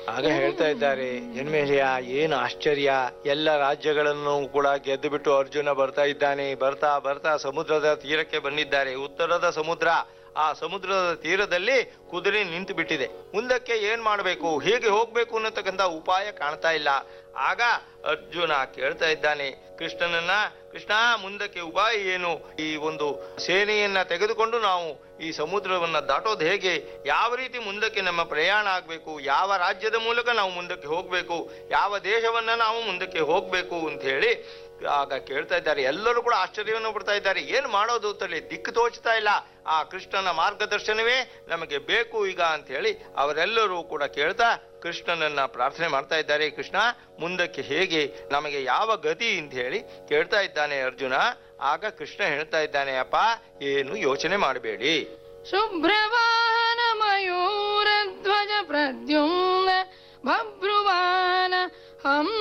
ಆಗ ಹೇಳ್ತಾ ಇದ್ದಾರೆ ಜನ್ಮೇಜಯ ಏನು ಆಶ್ಚರ್ಯ ಎಲ್ಲ ರಾಜ್ಯಗಳನ್ನು ಕೂಡ ಗೆದ್ದು ಬಿಟ್ಟು ಅರ್ಜುನ ಬರ್ತಾ ಇದ್ದಾನೆ ಬರ್ತಾ ಬರ್ತಾ ಸಮುದ್ರದ ತೀರಕ್ಕೆ ಬಂದಿದ್ದಾರೆ ಉತ್ತರದ ಸಮುದ್ರ ಆ ಸಮುದ್ರದ ತೀರದಲ್ಲಿ ಕುದುರೆ ನಿಂತು ಬಿಟ್ಟಿದೆ ಮುಂದಕ್ಕೆ ಏನ್ ಮಾಡಬೇಕು ಹೇಗೆ ಹೋಗ್ಬೇಕು ಅನ್ನತಕ್ಕಂತ ಉಪಾಯ ಕಾಣ್ತಾ ಇಲ್ಲ ಆಗ ಅರ್ಜುನ ಕೇಳ್ತಾ ಇದ್ದಾನೆ ಕೃಷ್ಣನನ್ನ ಕೃಷ್ಣ ಮುಂದಕ್ಕೆ ಉಪಾಯ ಏನು ಈ ಒಂದು ಸೇನೆಯನ್ನ ತೆಗೆದುಕೊಂಡು ನಾವು ಈ ಸಮುದ್ರವನ್ನ ದಾಟೋದು ಹೇಗೆ ಯಾವ ರೀತಿ ಮುಂದಕ್ಕೆ ನಮ್ಮ ಪ್ರಯಾಣ ಆಗ್ಬೇಕು ಯಾವ ರಾಜ್ಯದ ಮೂಲಕ ನಾವು ಮುಂದಕ್ಕೆ ಹೋಗ್ಬೇಕು ಯಾವ ದೇಶವನ್ನ ನಾವು ಮುಂದಕ್ಕೆ ಹೋಗ್ಬೇಕು ಅಂತ ಹೇಳಿ ಆಗ ಕೇಳ್ತಾ ಇದ್ದಾರೆ ಎಲ್ಲರೂ ಕೂಡ ಆಶ್ಚರ್ಯವನ್ನು ಪಡ್ತಾ ಇದ್ದಾರೆ ಏನ್ ಮಾಡೋದು ಅಂತೇಳಿ ದಿಕ್ಕು ತೋಚ್ತಾ ಇಲ್ಲ ಆ ಕೃಷ್ಣನ ಮಾರ್ಗದರ್ಶನವೇ ನಮಗೆ ಬೇಕು ಈಗ ಅಂತ ಹೇಳಿ ಅವರೆಲ್ಲರೂ ಕೂಡ ಕೇಳ್ತಾ ಕೃಷ್ಣನನ್ನ ಪ್ರಾರ್ಥನೆ ಮಾಡ್ತಾ ಇದ್ದಾರೆ ಕೃಷ್ಣ ಮುಂದಕ್ಕೆ ಹೇಗೆ ನಮಗೆ ಯಾವ ಗತಿ ಅಂತ ಹೇಳಿ ಕೇಳ್ತಾ ಇದ್ದಾನೆ ಅರ್ಜುನ ಆಗ ಕೃಷ್ಣ ಹೇಳ್ತಾ ಇದ್ದಾನೆ ಅಪ್ಪ ಏನು ಯೋಚನೆ ಮಾಡಬೇಡಿ ಶುಭ್ರವಾಹನ ಮಯೂರಧ್ವಜ ಪ್ರದ್ಯುಮ್ನ ಬಭ್ರುವಾನ ಹಂಸ